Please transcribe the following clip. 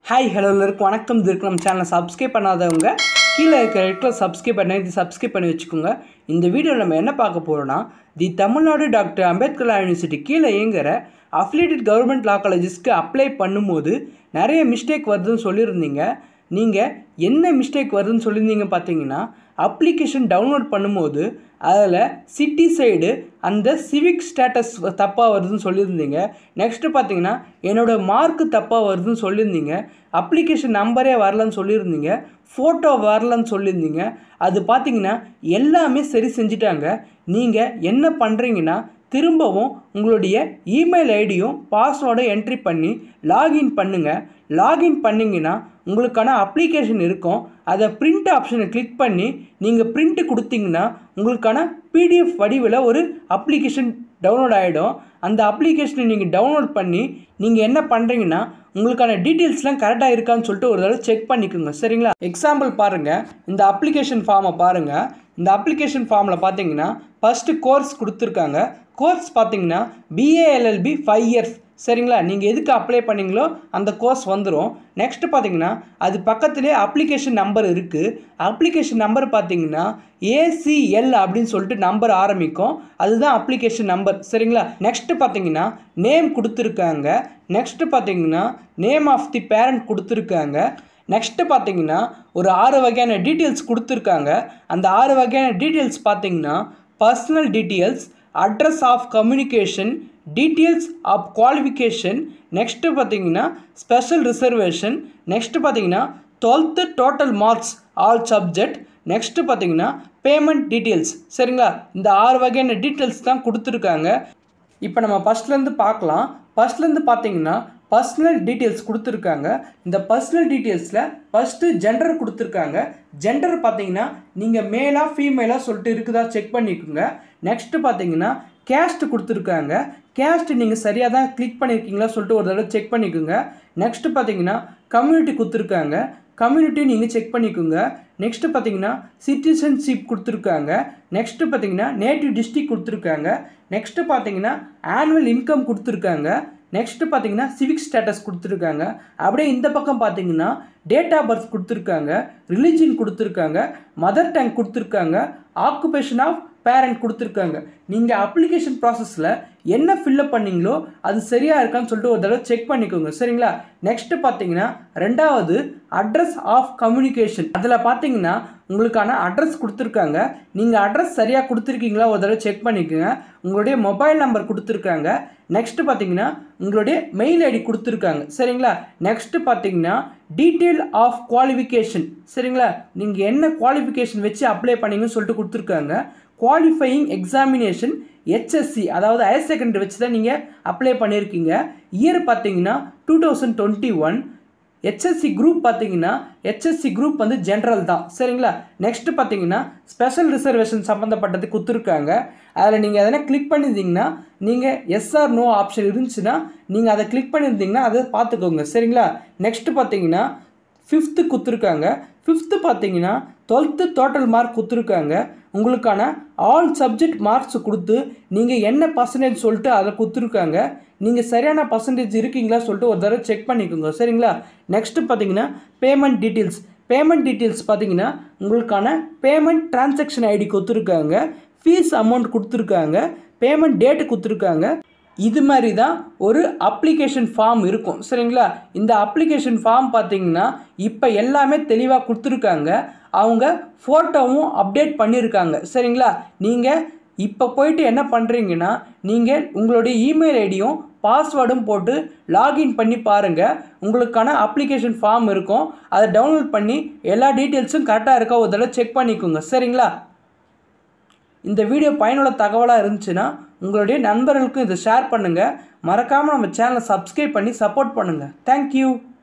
hi hello எல்லாருக்கும் வணக்கம் இது இருக்கு நம்ம சேனலை சப்ஸ்கிரைப் பண்ணாதவங்க கீழே இருக்கிற இடத்துல சப்ஸ்கிரைப் பண்ணி இது சப்ஸ்கிரைப் பண்ணி வச்சுக்கோங்க இந்த வீடியோவில் நம்ம என்ன பார்க்க போகிறோம்னா the Tamil Nadu doctor Ambedkar law university கீழே இயங்குற அஃபிலியேட்டட் கவர்மெண்ட் லா காலேஜஸ்க்கு அப்ளை பண்ணும்போது நிறைய மிஸ்டேக் வருதுன்னு சொல்லியிருந்தீங்க நீங்கள் என்ன மிஸ்டேக் வருதுன்னு சொல்லியிருந்தீங்க பார்த்தீங்கன்னா அப்ளிகேஷன் டவுன்லோட் பண்ணும்போது அதில் சிட்டி சைடு அந்த சிவிக் ஸ்டேட்டஸ் தப்பாக வருதுன்னு சொல்லியிருந்தீங்க நெக்ஸ்ட்டு பார்த்தீங்கன்னா என்னோடய மார்க்கு தப்பாக வருதுன்னு சொல்லியிருந்தீங்க அப்ளிகேஷன் நம்பரே வரலன்னு சொல்லியிருந்தீங்க ஃபோட்டோ வரலன்னு சொல்லியிருந்தீங்க அது பார்த்தீங்கன்னா எல்லாமே சரி செஞ்சுட்டாங்க நீங்கள் என்ன பண்ணுறீங்கன்னா திரும்பவும் உங்களுடைய இமெயில் ஐடியும் பாஸ்வேர்டும் என்ட்ரி பண்ணி லாகின் பண்ணுங்கள் லாகின் பண்ணிங்கன்னா உங்களுக்கான அப்ளிகேஷன் இருக்கும் அதை பிரிண்ட் ஆப்ஷனை கிளிக் பண்ணி நீங்கள் பிரிண்ட்டு கொடுத்தீங்கன்னா உங்களுக்கான பிடிஎஃப் வடிவில் ஒரு அப்ளிகேஷன் டவுன்லோட் ஆகிடும் அந்த அப்ளிகேஷனை நீங்கள் டவுன்லோட் பண்ணி நீங்கள் என்ன பண்ணுறீங்கன்னா உங்களுக்கான டீட்டெயில்ஸ்லாம் கரெக்டாக இருக்கான்னு சொல்லிட்டு ஒரு தடவை செக் பண்ணிக்கோங்க சரிங்களா எக்ஸாம்பிள் பாருங்கள் இந்த அப்ளிகேஷன் ஃபார்மை பாருங்கள் இந்த அப்ளிகேஷன் ஃபார்மில் பார்த்தீங்கன்னா ஃபஸ்ட்டு கோர்ஸ் கொடுத்துருக்காங்க கோர்ஸ் பார்த்தீங்கன்னா பிஏஎல்எல்பி ஃபைவ் இயர்ஸ் சரிங்களா நீங்கள் எதுக்கு அப்ளை பண்ணீங்களோ அந்த கோர்ஸ் வந்துடும் நெக்ஸ்ட்டு பார்த்தீங்கன்னா அது பக்கத்துலேயே அப்ளிகேஷன் நம்பர் இருக்குது அப்ளிகேஷன் நம்பர் பார்த்தீங்கன்னா ஏசிஎல் அப்படின்னு சொல்லிட்டு நம்பர் ஆரம்பிக்கும் அதுதான் அப்ளிகேஷன் நம்பர் சரிங்களா நெக்ஸ்ட்டு பார்த்தீங்கன்னா நேம் கொடுத்துருக்காங்க நெக்ஸ்ட்டு பார்த்தீங்கன்னா நேம் ஆஃப் தி பேரண்ட் கொடுத்துருக்காங்க நெக்ஸ்ட்டு பார்த்தீங்கன்னா ஒரு ஆறு வகையான டீட்டெயில்ஸ் கொடுத்துருக்காங்க அந்த ஆறு வகையான டீட்டெயில்ஸ் பார்த்தீங்கன்னா personal details address of communication details of qualification next பார்த்தீங்கன்னா ஸ்பெஷல் ரிசர்வேஷன் நெக்ஸ்ட்டு பார்த்தீங்கன்னா twelfth total marks all subject next பார்த்தீங்கன்னா பேமெண்ட் டீட்டெயில்ஸ் சரிங்களா இந்த ஆறு வகையான டீட்டெயில்ஸ் தான் கொடுத்துருக்காங்க இப்போ நம்ம ஃபஸ்ட்லேருந்து பார்க்கலாம் ஃபஸ்ட்லேருந்து பார்த்தீங்கன்னா பர்சனல் டீட்டெயில்ஸ் கொடுத்துருக்காங்க இந்த பர்சனல் டீட்டெயில்ஸில் ஃபஸ்ட்டு ஜெண்டர் கொடுத்துருக்காங்க ஜெண்டர் பார்த்தீங்கன்னா நீங்கள் மேலாக ஃபீமேலாக சொல்லிட்டு இருக்குதா செக் பண்ணிக்கோங்க நெக்ஸ்ட்டு பார்த்தீங்கன்னா கேஸ்ட் கொடுத்துருக்காங்க கேஸ்ட் நீங்கள் சரியாக தான் கிளிக் பண்ணியிருக்கீங்களா சொல்லிட்டு ஒரு தடவை செக் பண்ணிக்கோங்க நெக்ஸ்ட்டு பார்த்தீங்கன்னா கம்யூனிட்டி கொடுத்துருக்காங்க கம்யூனிட்டி நீங்கள் செக் பண்ணிக்கோங்க நெக்ஸ்ட்டு பார்த்தீங்கன்னா சிட்டிசன்ஷிப் கொடுத்துருக்காங்க நெக்ஸ்ட்டு பார்த்தீங்கன்னா நேட்டிவ் டிஸ்ட்ரிக் கொடுத்துருக்காங்க நெக்ஸ்ட்டு பார்த்தீங்கன்னா ஆனுவல் இன்கம் கொடுத்துருக்காங்க நெக்ஸ்ட்டு பார்த்தீங்கன்னா சிவிக் ஸ்டேட்டஸ் கொடுத்துருக்காங்க அப்படியே இந்த பக்கம் பார்த்தீங்கன்னா டேட் ஆஃப் பர்த் கொடுத்துருக்காங்க ரிலிஜியன் கொடுத்துருக்காங்க மதர் டங் கொடுத்துருக்காங்க ஆக்குபேஷன் ஆஃப் பேரண்ட் கொடுத்துருக்காங்க நீங்கள் அப்ளிகேஷன் ப்ராசஸில் என்ன ஃபில்லப் பண்ணீங்களோ அது சரியாக இருக்கான்னு சொல்லிட்டு ஒரு தடவை செக் பண்ணிக்கோங்க சரிங்களா நெக்ஸ்ட்டு பார்த்தீங்கன்னா ரெண்டாவது அட்ரஸ் ஆஃப் கம்யூனிகேஷன் அதில் பார்த்தீங்கன்னா உங்களுக்கான அட்ரஸ் கொடுத்துருக்காங்க நீங்கள் அட்ரஸ் சரியாக கொடுத்துருக்கீங்களா ஒரு தடவை செக் பண்ணிக்கோங்க உங்களுடைய மொபைல் நம்பர் கொடுத்துருக்காங்க நெக்ஸ்ட்டு பார்த்தீங்கன்னா உங்களுடைய மெயில் ஐடி கொடுத்துருக்காங்க சரிங்களா நெக்ஸ்ட்டு பார்த்தீங்கன்னா டீட்டெயில் ஆஃப் குவாலிஃபிகேஷன் சரிங்களா நீங்கள் என்ன குவாலிஃபிகேஷன் வச்சு அப்ளை பண்ணீங்கன்னு சொல்லிட்டு கொடுத்துருக்காங்க குவாலிஃபையிங் எக்ஸாமினேஷன் ஹெச்எஸ்சி அதாவது ஹையர் செகண்டரி வச்சு தான் நீங்கள் அப்ளை பண்ணியிருக்கீங்க இயர் பார்த்தீங்கன்னா two thousand twenty one HSC group பார்த்தீங்கன்னா ஹெச்எஸ்சி குரூப் வந்து ஜென்ரல் தான் சரிங்களா நெக்ஸ்ட்டு பார்த்தீங்கன்னா ஸ்பெஷல் ரிசர்வேஷன் சம்மந்தப்பட்டது கொடுத்துருக்காங்க அதில் நீங்கள் எதனா கிளிக் பண்ணியிருந்தீங்கன்னா நீங்கள் எஸ்ஆர் நோ ஆப்ஷன் இருந்துச்சுன்னா நீங்கள் அதை கிளிக் பண்ணியிருந்தீங்கன்னா அதை பார்த்துக்கோங்க சரிங்களா நெக்ஸ்ட்டு பார்த்தீங்கன்னா ஃபிஃப்த்து கொடுத்துருக்காங்க ஃபிஃப்த்து பார்த்தீங்கன்னா டுவெல்த்து டோட்டல் மார்க் கொடுத்துருக்காங்க உங்களுக்கான ஆல் சப்ஜெக்ட் மார்க்ஸ் கொடுத்து நீங்கள் என்ன பர்சன்டேஜ் சொல்லிட்டு அதை கொடுத்துருக்காங்க நீங்கள் சரியான பர்சன்டேஜ் இருக்கீங்களா சொல்லிட்டு ஒரு தடவை செக் பண்ணிக்கோங்க சரிங்களா நெக்ஸ்ட்டு பார்த்தீங்கன்னா பேமெண்ட் டீட்டெயில்ஸ் பேமெண்ட் டீட்டெயில்ஸ் பார்த்தீங்கன்னா உங்களுக்கான பேமெண்ட் டிரான்சாக்ஷன் ஐடி கொடுத்துருக்காங்க ஃபீஸ் அமௌண்ட் கொடுத்துருக்காங்க பேமெண்ட் டேட்டு கொடுத்துருக்காங்க இது மாதிரி தான் ஒரு அப்ளிகேஷன் ஃபார்ம் இருக்கும் சரிங்களா இந்த அப்ளிகேஷன் ஃபார்ம் பார்த்தீங்கன்னா இப்போ எல்லாமே தெளிவாக கொடுத்துருக்காங்க அவங்க ஃபோட்டோவும் அப்டேட் பண்ணியிருக்காங்க சரிங்களா நீங்கள் இப்போ போயிட்டு என்ன பண்ணுறீங்கன்னா நீங்கள் உங்களுடைய இமெயில் ஐடியும் பாஸ்வேர்டும் போட்டு லாகின் பண்ணி பாருங்கள் உங்களுக்கான அப்ளிகேஷன் ஃபார்ம் இருக்கும் அதை டவுன்லோட் பண்ணி எல்லா டீட்டெயில்ஸும் கரெக்டாக இருக்கா ஒரு தடவை செக் பண்ணிக்கோங்க சரிங்களா இந்த வீடியோ பயனுள்ள தகவலாக இருந்துச்சுன்னா உங்களுடைய நண்பர்களுக்கும் இதை ஷேர் பண்ணுங்கள் மறக்காமல் நம்ம சேனலை சப்ஸ்கிரைப் பண்ணி சப்போர்ட் பண்ணுங்கள் தேங்க்யூ